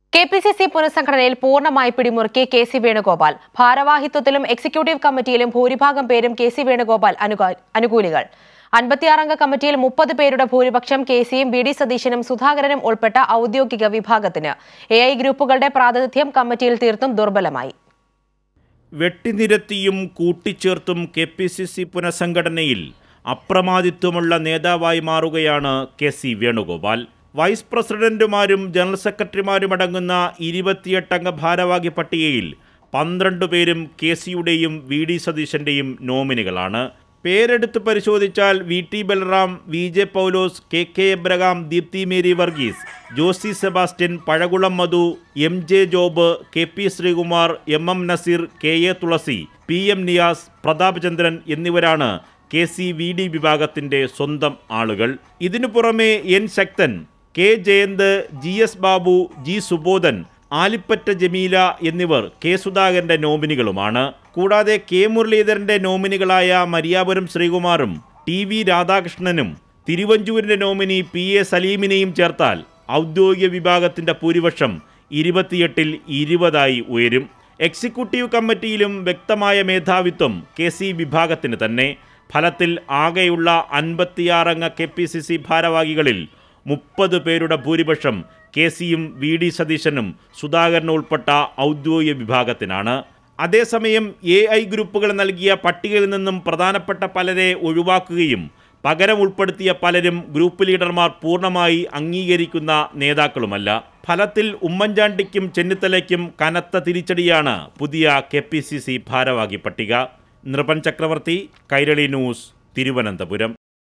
K P C C പുനഃസംഘടനയിൽ പൂർണ്ണമായി പിടിമുറുക്കി കെ സി വേണുഗോപാൽ ഭാരവാഹിത്വത്തിലും എക്സിക്യൂട്ടീവ് കമ്മിറ്റിയിലും ഭൂരിഭാഗം പേരും കെ സി വേണുഗോപാൽ അനുക- അനുകൂലികൾ അൻപത്തിയാറംഗ കമ്മിറ്റിയിൽ മുപ്പത് പേരുടെ ഭൂരിപക്ഷം കെ സിയും വി ഡി സതീശനും സുധാകരനും ഉൾപ്പെട്ട ഔദ്യോഗിക വിഭാഗത്തിന് എ ഐ ഗ്രൂപ്പുകളുടെ പ്രാതിനിധ്യം കമ്മിറ്റിയിൽ തീർത്തും ദുർബലമായി വെട്ടിനിരത്തിയും കൂട്ടിച്ചേർത്തും കെ പി സി സി പുനഃസംഘടനയിൽ അപ്രമാദിത്വമുള്ള നേതാവായി മാറുകയാണ് കെ സി വേണുഗോപാൽ വൈസ് പ്രസിഡന്റുമാരും ജനറൽ സെക്രട്ടറിമാരുമടങ്ങുന്ന ഇരുപത്തിയെട്ടംഗ ഭാരവാഹി പട്ടികയിൽ പന്ത്രണ്ട് പേരും കെ സിയുടെയും വി ഡി സതീശൻ്റെയും നോമിനികളാണ് പേരെടുത്ത് പരിശോധിച്ചാൽ V T Balram V J Paulose K K Abraham Deepthi Mary Varghese Josy Sebastian Pazhakulam Madhu M J Job K P Sreekumar M M Nazeer K A Thulasi P M Niyas Prathap Chandran എന്നിവരാണ് കെ സി വി ഡി വിഭാഗത്തിൻ്റെ സ്വന്തം ആളുകൾ ഇതിനു പുറമെ N Sakthan K Jayanth G S Babu G Subodhan Alipatta Jameela എന്നിവർ കെ സുധാകരന്റെ നോമിനികളുമാണ് കൂടാതെ കെ മുരളീധരന്റെ നോമിനികളായ മരിയാപുരം ശ്രീകുമാറും ടി വി രാധാകൃഷ്ണനും തിരുവഞ്ചൂരിന്റെ നോമിനി പി എ സലീമിനെയും ചേർത്താൽ ഔദ്യോഗിക വിഭാഗത്തിന്റെ ഭൂരിപക്ഷം ഇരുപത്തിയെട്ടിൽ ഇരുപതായി ഉയരും എക്സിക്യൂട്ടീവ് കമ്മിറ്റിയിലും വ്യക്തമായ മേധാവിത്വം കെ സി വിഭാഗത്തിന് തന്നെ ഫലത്തിൽ ആകെയുള്ള അൻപത്തിയാറംഗ കെ പി സി സി ഭാരവാഹികളിൽ മുപ്പത് പേരുടെ ഭൂരിപക്ഷം കെ സിയും വി ഡി സതീശനും സുധാകരനും ഉൾപ്പെട്ട ഔദ്യോഗിക വിഭാഗത്തിനാണ് അതേസമയം എ ഐ ഗ്രൂപ്പുകൾ നൽകിയ പട്ടികയിൽ നിന്നും പ്രധാനപ്പെട്ട പലരെ ഒഴിവാക്കുകയും പകരം ഉൾപ്പെടുത്തിയ പലരും ഗ്രൂപ്പ് ലീഡർമാർ പൂർണ്ണമായി അംഗീകരിക്കുന്ന നേതാക്കളുമല്ല ഫലത്തിൽ ഉമ്മൻചാണ്ടിക്കും ചെന്നിത്തലയ്ക്കും കനത്ത തിരിച്ചടിയാണ് പുതിയ കെ പി സി സി ഭാരവാഹി പട്ടിക നൃപൻ ചക്രവർത്തി കൈരളി ന്യൂസ് തിരുവനന്തപുരം